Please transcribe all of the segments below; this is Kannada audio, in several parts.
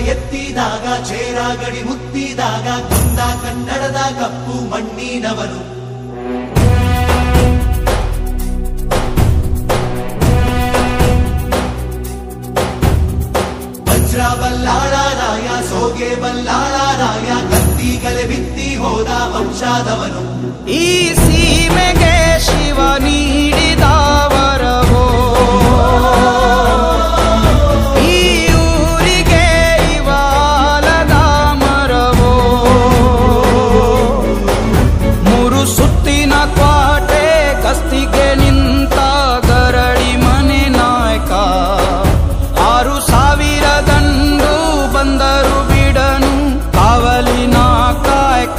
ಎತ್ತಿದಾಗ ಚೇರಾಗಡಿ ಮುತ್ತಿದಾಗ ಕೊಂದ ಕನ್ನಡದ ಕಪ್ಪು ಮಣ್ಣಿನವನು ವಜ್ರ ಬಲ್ಲಾಳರಾಯ ಸೋಗೆ ಬಲ್ಲಾಳರಾಯ ಕತ್ತಿಗಲೆ ಬಿತ್ತಿ ಹೋದ ವಂಶಾದವನು ಈ ಸೀಮೆಗೆ ಶಿವ ನೀಡಿದ ವರವೋ ಈ ಊರಿಗೆ ಇವಾಲದ ಮರವೋ ಮೂರು ಸುತ್ತಿನ ಕ್ವಾಟೆ ಕಸ್ತಿಗೆ ನಿಂತ ಗರಡಿ ಮನೆ ನಾಯಕ ಆರು ಸಾವಿರ ದಂಡು ಬಂದರು ಬಿಡನು ಕಾವಲಿನ ಕಾಯಕ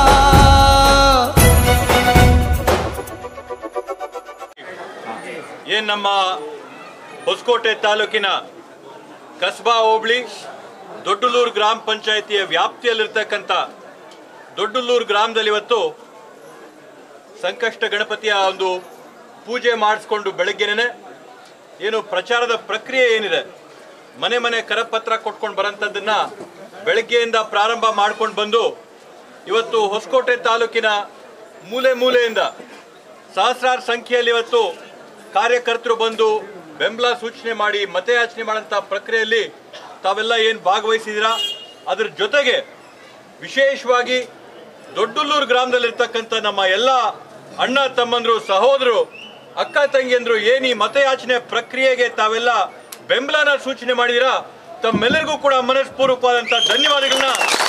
ಏನ್ ನಮ್ಮ ಹೊಸಕೋಟೆ ತಾಲೂಕಿನ ಕಸ್ಬಾ ಹೋಬಳಿ ದೊಡ್ಡಲೂರು ಗ್ರಾಮ ಪಂಚಾಯಿತಿಯ ವ್ಯಾಪ್ತಿಯಲ್ಲಿರ್ತಕ್ಕಂಥ ದೊಡ್ಡಲೂರು ಗ್ರಾಮದಲ್ಲಿ ಇವತ್ತು ಸಂಕಷ್ಟ ಗಣಪತಿಯ ಒಂದು ಪೂಜೆ ಮಾಡಿಸ್ಕೊಂಡು ಬೆಳಗ್ಗೆನೇ ಏನು ಪ್ರಚಾರದ ಪ್ರಕ್ರಿಯೆ ಏನಿದೆ ಮನೆ ಮನೆ ಕರಪತ್ರ ಕೊಟ್ಕೊಂಡು ಬರೋಂಥದ್ದನ್ನ ಬೆಳಗ್ಗೆಯಿಂದ ಪ್ರಾರಂಭ ಮಾಡ್ಕೊಂಡು ಬಂದು ಇವತ್ತು ಹೊಸಕೋಟೆ ತಾಲೂಕಿನ ಮೂಲೆ ಮೂಲೆಯಿಂದ ಸಹಸ್ರಾರು ಸಂಖ್ಯೆಯಲ್ಲಿ ಇವತ್ತು ಕಾರ್ಯಕರ್ತರು ಬಂದು ಬೆಂಬಲ ಸೂಚನೆ ಮಾಡಿ ಮತಯಾಚನೆ ಮಾಡೋಂಥ ಪ್ರಕ್ರಿಯೆಯಲ್ಲಿ ತಾವೆಲ್ಲ ಏನು ಭಾಗವಹಿಸಿದ್ದೀರಾ ಅದ್ರ ಜೊತೆಗೆ ವಿಶೇಷವಾಗಿ ದೊಡ್ಡಲ್ಲೂರು ಗ್ರಾಮದಲ್ಲಿರ್ತಕ್ಕಂಥ ನಮ್ಮ ಎಲ್ಲ ಅಣ್ಣ ತಮ್ಮಂದ್ರು ಸಹೋದರು ಅಕ್ಕ ತಂಗಿಯಂದ್ರು ಏನು ಈ ಮತಯಾಚನೆ ಪ್ರಕ್ರಿಯೆಗೆ ತಾವೆಲ್ಲ ಬೆಂಬಲನ ಸೂಚನೆ ಮಾಡಿದಿರಾ ತಮ್ಮೆಲ್ಲರಿಗೂ ಕೂಡ ಮನಸ್ಪೂರ್ವಕವಾದಂಥ ಧನ್ಯವಾದಗಳನ್ನ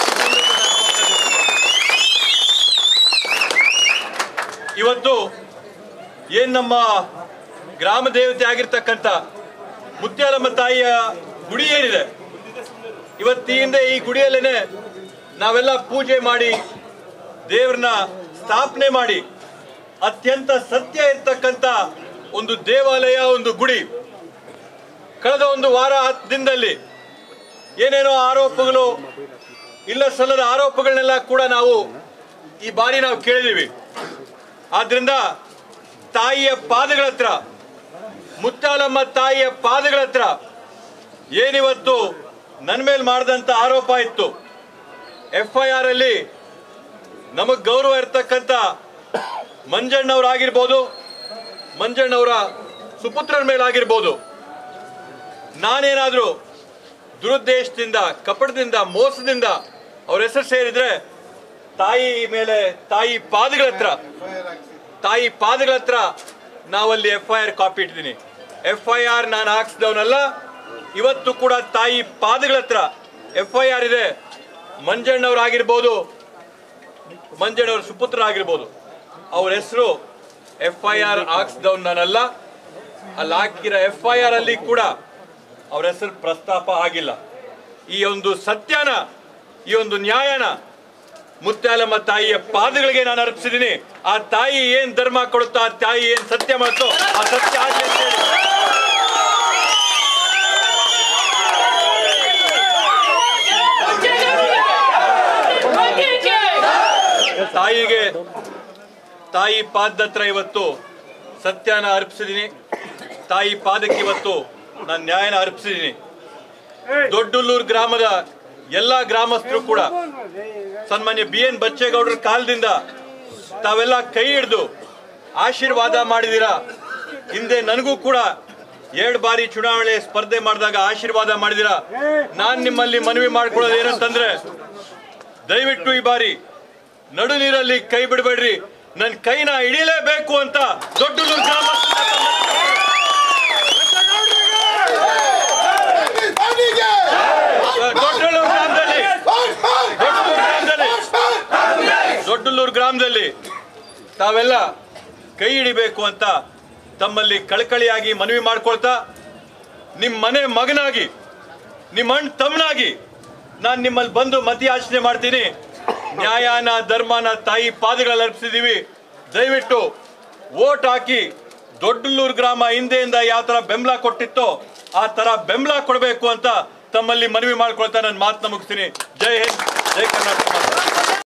ಇವತ್ತು ಏನ್ ನಮ್ಮ ಗ್ರಾಮ ದೇವತೆ ಆಗಿರ್ತಕ್ಕಂಥ ಮುತ್ಯಾಲಮ್ಮ ತಾಯಿಯ ಗುಡಿ ಏನಿದೆ ಇವತ್ತಿಂದ ಈ ಗುಡಿಯಲ್ಲೇನೆ ನಾವೆಲ್ಲ ಪೂಜೆ ಮಾಡಿ ದೇವ್ರನ್ನ ಸ್ಥಾಪನೆ ಮಾಡಿ ಅತ್ಯಂತ ಸತ್ಯ ಇರ್ತಕ್ಕಂಥ ಒಂದು ದೇವಾಲಯ ಒಂದು ಗುಡಿ ಕಳೆದ ಒಂದು ವಾರ ಹತ್ತು ದಿನದಲ್ಲಿ ಏನೇನೋ ಆರೋಪಗಳು ಇಲ್ಲ ಸಲ್ಲದ ಆರೋಪಗಳನ್ನೆಲ್ಲ ಕೂಡ ನಾವು ಈ ಬಾರಿ ನಾವು ಕೇಳಿದೀವಿ ಆದ್ರಿಂದ ತಾಯಿಯ ಪಾದಗಳ ಹತ್ರ ಮುತ್ತಾಲಮ್ಮ ತಾಯಿಯ ಪಾದಗಳ ಹತ್ರ ಏನಿವತ್ತು ನನ್ನ ಮೇಲೆ ಮಾಡಿದಂಥ ಆರೋಪ ಇತ್ತು ಎಫ್ ಐ ಆರ್ ಅಲ್ಲಿ ನಮಗ್ ಗೌರವ ಇರ್ತಕ್ಕಂಥ ಮಂಜಣ್ಣವರಾಗಿರ್ಬೋದು ಮಂಜಣ್ಣವರ ಸುಪುತ್ರರ ಮೇಲಾಗಿರ್ಬೋದು ನಾನೇನಾದರೂ ದುರುದ್ದೇಶದಿಂದ ಕಪಟದಿಂದ ಮೋಸದಿಂದ ಅವ್ರ ಹೆಸರು ಸೇರಿದ್ರೆ ತಾಯಿ ಮೇಲೆ ತಾಯಿ ಪಾದಗಳ ಹತ್ರ ತಾಯಿ ಪಾದಗಳ ಹತ್ರ ನಾವಲ್ಲಿ ಎಫ್ ಐ ಆರ್ ಕಾಪಿ ಇಟ್ಟಿದ್ದೀನಿ ಎಫ್ ಐ ಆರ್ ನಾನು ಹಾಕ್ಸಿದವನಲ್ಲ ಇವತ್ತು ಕೂಡ ತಾಯಿ ಪಾದಗಳ ಹತ್ರ ಎಫ್ ಐ ಆರ್ ಇದೆ ಮಂಜಣ್ಣವರಾಗಿರ್ಬೋದು ಮಂಜಣ್ಣವ್ರ ಸುಪುತ್ರ ಆಗಿರ್ಬೋದು ಅವ್ರ ಹೆಸರು ಎಫ್ ಐ ಆರ್ ಹಾಕ್ಸಿದವ್ನು ನಾನಲ್ಲ ಅಲ್ಲಿ ಹಾಕಿರೋ ಎಫ್ ಐ ಆರ್ ಅಲ್ಲಿ ಕೂಡ ಅವ್ರ ಹೆಸರು ಪ್ರಸ್ತಾಪ ಆಗಿಲ್ಲ ಈ ಒಂದು ಸತ್ಯನ ಈ ಒಂದು ನ್ಯಾಯನ ಮುತ್ಯಾಲಮ್ಮ ತಾಯಿಯ ಪಾದಗಳಿಗೆ ನಾನು ಅರ್ಪಿಸಿದ್ದೀನಿ ಆ ತಾಯಿ ಏನ್ ಧರ್ಮ ಕೊಡುತ್ತೋ ಆ ತಾಯಿ ಏನ್ ಸತ್ಯ ಮಾಡುತ್ತೋ ಆ ಸತ್ಯ ಆಗ್ಲಿ ಅಂತ ಹೇಳಿ. ತಾಯಿಗೆ ತಾಯಿ ಪಾದದ ಹತ್ರ ಇವತ್ತು ಸತ್ಯನ ಅರ್ಪಿಸಿದ್ದೀನಿ ತಾಯಿ ಪಾದಕ್ಕೆ ಇವತ್ತು ನಾನು ನ್ಯಾಯನ ಅರ್ಪಿಸಿದ್ದೀನಿ ದೊಡ್ಡಲ್ಲೂರು ಗ್ರಾಮದ ಎಲ್ಲಾ ಗ್ರಾಮಸ್ಥರು ಕೂಡ ಸನ್ಮಾನ್ಯ ಬಿ ಎನ್ ಬಚ್ಚೇಗೌಡರ ಕಾಲದಿಂದ ತಾವೆಲ್ಲ ಕೈ ಹಿಡಿದು ಆಶೀರ್ವಾದ ಮಾಡಿದಿರ ಹಿಂದೆ ನನಗೂ ಕೂಡ ಎರಡು ಬಾರಿ ಚುನಾವಣೆ ಸ್ಪರ್ಧೆ ಮಾಡಿದಾಗ ಆಶೀರ್ವಾದ ಮಾಡಿದಿರ ನಾನ್ ನಿಮ್ಮಲ್ಲಿ ಮನವಿ ಮಾಡ್ಕೊಳ್ಳೋದು ಏನಂತಂದ್ರೆ ದಯವಿಟ್ಟು ಈ ಬಾರಿ ನಡು ನೀರಲ್ಲಿ ಕೈ ಬಿಡಬೇಡ್ರಿ ನನ್ನ ಕೈನ ಹಿಡಿಲೇಬೇಕು ಅಂತ ದೊಡ್ಡಲ್ಲೂರು ಗ್ರಾಮಸ್ಥರ ದೊಡ್ಡಲ್ಲೂರು ಗ್ರಾಮದಲ್ಲಿ ದೊಡ್ಡಲ್ಲೂರು ಗ್ರಾಮದಲ್ಲಿ ತಾವೆಲ್ಲ ಕೈ ಹಿಡಿಬೇಕು ಅಂತ ತಮ್ಮಲ್ಲಿ ಕಳಕಳಿಯಾಗಿ ಮನವಿ ಮಾಡ್ಕೊಳ್ತಾ ನಿಮ್ಮ ಮನೆ ಮಗನಾಗಿ ನಿಮ್ಮ ಅಣ್ಣ ತಮ್ಮನಾಗಿ ನಾನು ನಿಮ್ಮಲ್ಲಿ ಬಂದು ಮತಯಾಚನೆ ಮಾಡ್ತೀನಿ ನ್ಯಾಯನ ಧರ್ಮನ ತಾಯಿ ಪಾದಗಳಲ್ಲಿ ಅರ್ಪಿಸಿದೀವಿ ದಯವಿಟ್ಟು ವೋಟ್ ಹಾಕಿ ದೊಡ್ಡಲ್ಲೂರು ಗ್ರಾಮ ಹಿಂದೆಯಿಂದ ಯಾವ ತರ ಬೆಂಬಲ ಕೊಟ್ಟಿತ್ತೋ ಆ ತರ ಬೆಂಬಲ ಕೊಡಬೇಕು ಅಂತ ತಮ್ಮಲ್ಲಿ ಮನವಿ ಮಾಡ್ಕೊಳ್ತಾ ನನ್ನ ಮಾತನ್ನ ಮುಗಿಸ್ತೀನಿ ಜೈ ಹಿಂದ್ ಜೈ ಕರ್ನಾಟಕ ಮಾತೆ.